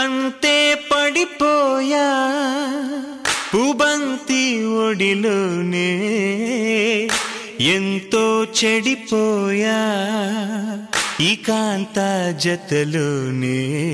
తంతే పడిపోయా పుబంతి ఒడిలోనే ఎంతో చెడిపోయా ఈ కాంత జతలోనే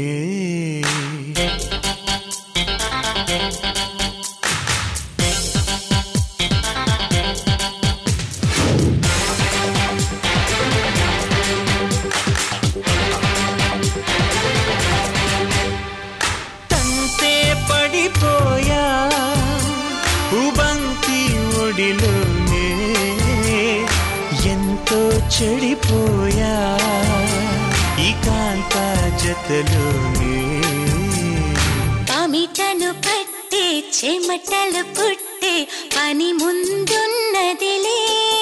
తంతే పడిపోయా ఉబంతి ఒడిలోనే ఎంతో చెడిపోయా ఈ కాంత జతలోనే పమిటను పట్టే చెమటలు పుట్టే పని ముందున్నదిలే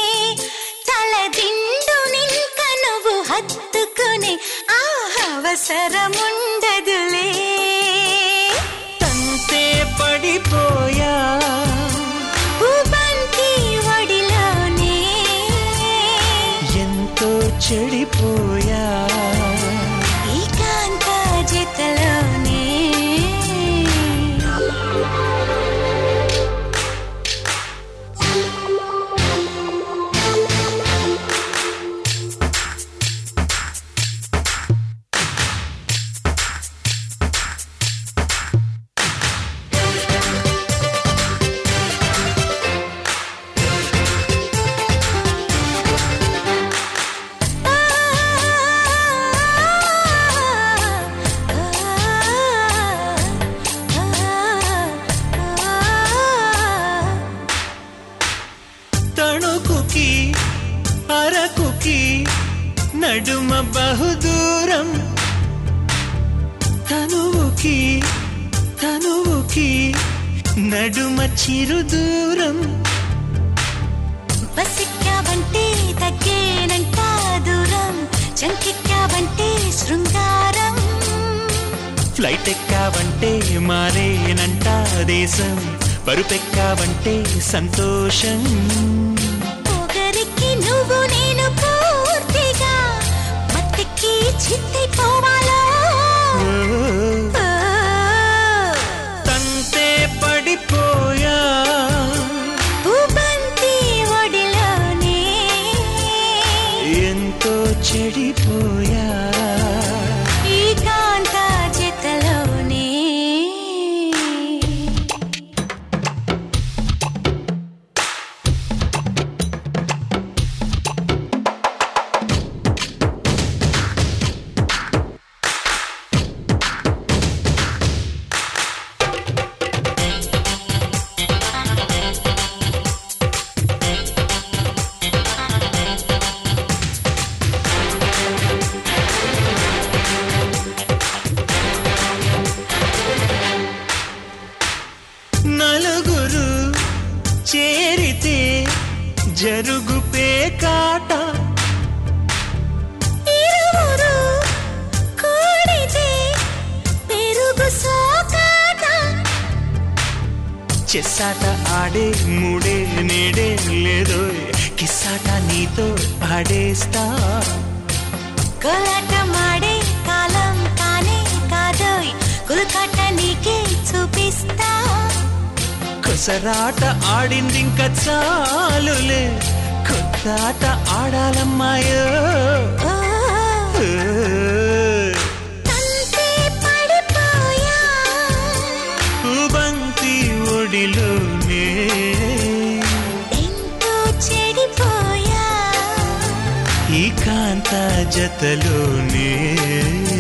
తలదిండు నింక నువ్వు హత్తుకునే ఆ అవసరముండదులే తంతే పడిపోయా ఉబంతి ఒడిలోనే ఎంతో చెడిపోయా ఏకాంత జతలోనే తణుకుకి అరకుకి నడుమ బహుదూరం తనువుకి తనువుకి నడుమ చిరుదూరం బసిక్కావంటే తగ్గేనంట దూరం చంకెక్కావంటే శృంగారం ఫ్లైట్ ఎక్కావంటే మారేనంట దేశం పరుపెక్కావంటే సంతోషం ఒకరికి నువ్వు నేను పూర్తిగా మత్తికి చిత్తైపోవాలో ఓ, తంతే పడిపోయా భూబంతి ఒడిలోనే ఎంతో చెడిపోయా ఏకాంత జతలోనే నలుగురు చేరితే జరుగు పేకాట ఇరువురు కూడితే పెరుగు సోకాట చెస్సాట ఆడే మూడే నేడే లేదో కిస్సాట నీతో ఆడేస్తా కోలాట మాడే కాలం కానే కాదోయ్ కులకాట నీకే చూపిస్తా కొసరాట ఆడిందింక చాలులే కొత్త ఆట ఆడాలమ్మాయో ఓ, ఓ. తంతే పడిపోయా బంతి ఒడిలోనే ఎంతో చెడిపోయా ఈ కాంత జతలోనే